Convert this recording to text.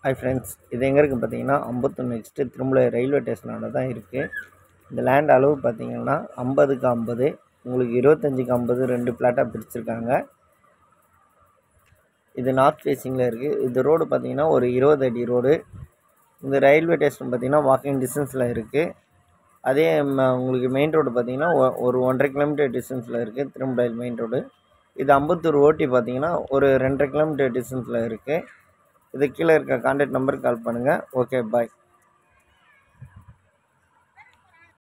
hi friends இது எங்கே இருக்குது பார்த்தீங்கன்னா ஐம்பத்தொன்று நெக்ஸ்ட்டு திருமலை ரயில்வே ஸ்டேஷனோட தான் இருக்குது இந்த லேண்ட் அளவு பார்த்தீங்கன்னா ஐம்பதுக்கு ஐம்பது உங்களுக்கு இருபத்தஞ்சிக்கு ஐம்பது ரெண்டு பிளாட்டாக பிரிச்சிருக்காங்க இது நார்த் ஃபேஸிங்கில் இருக்குது இது ரோடு பார்த்தீங்கன்னா ஒரு இருபது அடி ரோடு இந்த ரயில்வே ஸ்டேஷன் பார்த்தீங்கன்னா வாக்கிங் டிஸ்டன்ஸில் இருக்குது அதே ம- உங்களுக்கு மெயின் ரோடு பார்த்தீங்கன்னா ஒ- ஒரு ஒன்றரை கிலோமீட்டர் டிஸ்டன்ஸில் இருக்குது திருமலையில் மெயின் ரோடு இது அம்பத்தூர் ஓட்டி பார்த்தீங்கன்னா ஒரு ரெண்டரை கிலோமீட்டர் டிஸ்டன்ஸில் இருக்குது இது கீழே இருக்க கான்டாக்ட் நம்பருக்கு கால் பண்ணுங்கள் ஓகே பாய்